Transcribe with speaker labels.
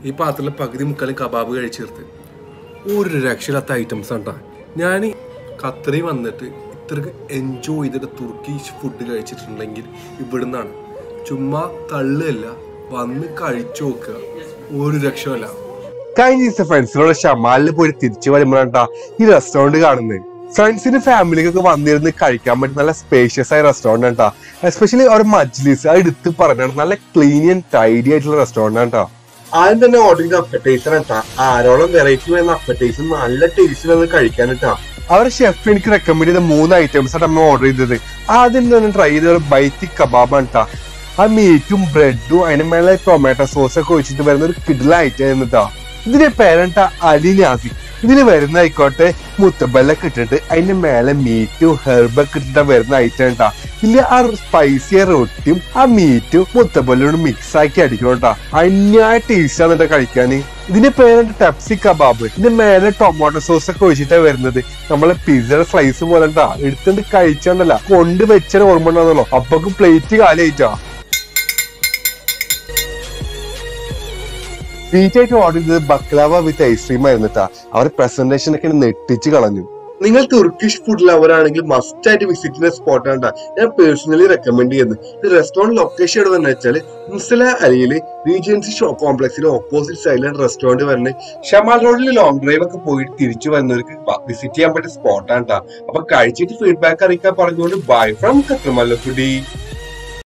Speaker 1: ഈ പാത്രത്തിലെ പകുതി മുക്കാലും കബാബ് കഴിച്ചു തീർത്ത് ഒരു രക്ഷയില്ലാത്ത ഐറ്റംസ് ആണ് ട്ടാ. ഞാൻ ഖത്തറിൽ വന്നിട്ട് ഇത്രക്ക് എൻജോയ് ചെയ്തിട്ട് തുർക്കീഷ് ഫുഡ് കഴിച്ചിട്ടുണ്ടെങ്കിൽ ഇവിടുന്നാണ് ചുമ്മാ തള്ളുകയല്ല വന്ന് കഴിച്ചു നോക്കുക ഒരു രക്ഷമല്ല
Speaker 2: കഴിഞ്ഞ ദിവസം ഫ്രണ്ട്സിനോട് ഷമാലിൽ പോയി തിരിച്ചു വരുമ്പോഴാണ്ടാ ഈ റെസ്റ്റോറന്റ് കാണുന്നത് ഫ്രണ്ട്സിന് ഫാമിലിക്കൊക്കെ വന്നിരുന്ന് കഴിക്കാൻ പറ്റുന്ന നല്ല സ്പേഷ്യസ് ആയ റെസ്റ്റോറന്റ് ആണ്ടാ എസ്പെഷ്യലി ഒരു മജ്ലിസ് അത് എടുത്ത് പറഞ്ഞാണ് നല്ല ക്ലീൻ ആൻഡ് ടൈഡി ആയിട്ടുള്ള റെസ്റ്റോറന്റ് ആണ്ടാ ആദ്യം തന്നെ ഓർഡർ ചെയ്ത അപ്പറ്റൈസർ ആട്ടാ ആരോളം വെറൈറ്റി വരുന്ന അപ്പറ്റൈസർ നല്ല ടേസ്റ്റിൽ അത് കഴിക്കാനിട്ടാ അവരുടെ ഷെഫ് എനിക്ക് റെക്കമെൻഡ് ചെയ്ത മൂന്ന് ഐറ്റംസ് ആണ് നമ്മൾ ഓർഡർ ചെയ്തത് ആദ്യം തന്നെ ട്രൈ ചെയ്ത ഒരു ബൈത്തി കബാബ് ആണ് ട്ടാ ആ മീറ്റും ബ്രെഡും അതിന് മേലെ ടൊമാറ്റോ സോസ് ഒക്കെ ഒഴിച്ചിട്ട് വരുന്ന ഒരു കിഡില ഐറ്റം ആയിരുന്നിട്ടാ ഇതിന്റെ പേരണ്ട അലി നാസി ഇതിൽ വരുന്ന ആയിക്കോട്ടെ മുത്തബല്ലൊക്കെ ഇട്ടിട്ട് അതിന്റെ മേലെ മീറ്റും ഹെർബൊക്കെ ഇട്ടിട്ട് വരുന്ന ഐറ്റം കേട്ടാ ഇതില് ആ സ്പൈസിയ റൊട്ടിയും ആ മീറ്റും മുത്തബല്ലോട് മിക്സ് ആക്കി അടിക്കണം കേട്ടാ അന്യായ ടേസ്റ്റ് ആണ് കേട്ടോ കഴിക്കാന് ഇതിന്റെ പേരുണ്ട് ടെപ്സി കബാബ് ഇതിന്റെ മേലെ ടൊമാറ്റോ സോസ് ഒക്കെ ഒഴിച്ചിട്ടാ വരുന്നത് നമ്മളെ പിസയുടെ സ്ലൈസ് പോലെ ഉണ്ടാ എടുത്തിട്ട് കഴിച്ചോണ്ടല്ല കൊണ്ട് വെച്ചാൽ ഓർമ്മ ഉണ്ടാകുന്നല്ലോ അപ്പൊക്ക് പ്ലേറ്റ് കാലിയായിട്ടാ സ്വീറ്റ് ആയിട്ട് ഓർഡർ ചെയ്തത് ബക്ലാവ വിത്ത് ഐസ്ക്രീം ആയിരുന്നിട്ടാ അവരുടെ പ്രസന്റേഷൻ ഒക്കെ നെട്ടിച്ച് കളഞ്ഞു നിങ്ങൾ തുർക്കിഷ് ഫുഡ് ലവർ ആണെങ്കിൽ മസ്റ്റ് ആയിട്ട് വിസിറ്റ് ചെയ്യുന്ന സ്പോട്ട് ആണ് ഞാൻ പേഴ്സണലി റെക്കമെൻഡ് ചെയ്യുന്നത് ഇത് റെസ്റ്റോറന്റ് ലൊക്കേഷൻ എവിടെ എന്ന് വെച്ചാൽ മുസല അലിയില് റീജൻസി ഷോ കോംപ്ലക്സിലെ ഓപ്പോസിറ്റ് സൈഡിലാണ് റെസ്റ്റോറന്റ് വരുന്നത് ഷമാൽ റോഡിൽ ലോങ് ഡ്രൈവ് ഒക്കെ പോയിട്ട് തിരിച്ചു വരുന്നവർക്ക് വിസിറ്റ് ചെയ്യാൻ പറ്റിയ സ്പോട്ടാണ് കേട്ടോ അപ്പൊ കഴിച്ചിട്ട് ഫീഡ്ബാക്ക് അറിയിക്കാൻ പറഞ്ഞുകൊണ്ട് ബൈ ഫ്രം കത്രമല്ല ഫുഡി